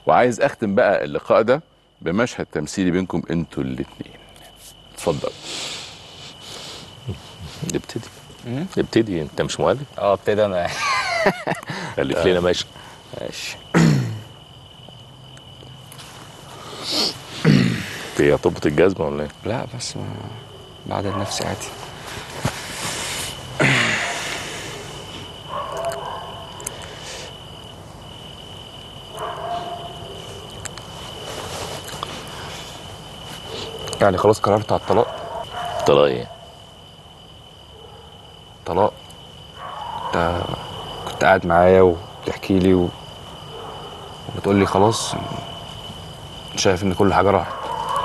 وعايز اختم بقى اللقاء ده بمشهد تمثيلي بينكم انتوا الاثنين اتفضل ابتدي ابتدي انت مش مؤلف اه ابتدي انا الف لنا ماشي ماشي هي هتربط الجزمه ولا ايه؟ لا بس ما بعدل نفسي عادي يعني خلاص قررت على الطلاق طلع ايه؟ طلاق انت كنت قاعد معايا وبتحكي لي و... وبتقول لي خلاص شايف ان كل حاجه راحت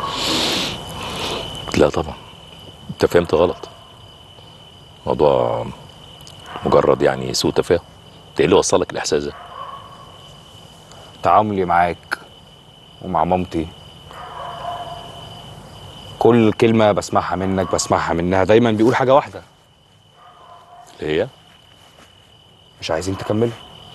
لا طبعا انت فهمت غلط موضوع مجرد يعني سوء تفاهم انت ايه اللي وصلك الاحساس ده؟ تعاملي معاك ومع مامتي كل كلمة بسمعها منك بسمعها منها دايما بيقول حاجة واحدة اللي هي؟ مش عايزين تكملوا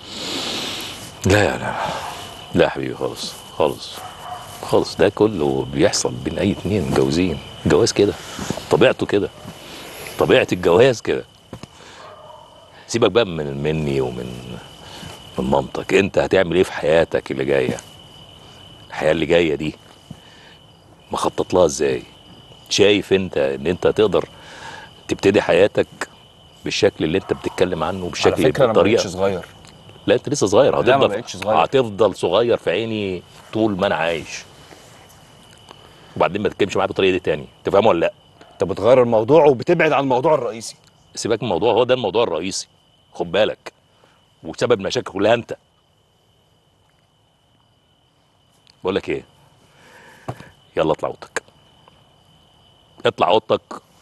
لا لا لا يا حبيبي خالص خالص خالص ده كله بيحصل بين اي اتنين متجوزين الجواز كده طبيعته كده طبيعه الجواز كده سيبك بقى من مني ومن من مامتك انت هتعمل ايه في حياتك اللي جايه الحياه اللي جايه دي مخطط لها ازاي شايف انت ان انت تقدر تبتدي حياتك بالشكل اللي انت بتتكلم عنه بالشكل على فكرة أنا ما بالطريقه بقتش صغير لا انت لسه صغير لا، ما هتفضل بقتش صغير. هتفضل صغير في عيني طول ما انا عايش وبعدين ما تتكلمش معايا بالطريقه دي تاني تفهم ولا لا أنت بتغير الموضوع وبتبعد عن الموضوع الرئيسي سيبك من الموضوع هو ده الموضوع الرئيسي خد بالك وسبب المشاكل كلها انت بقول لك ايه يلا اطلع اوضتك اطلع اوضتك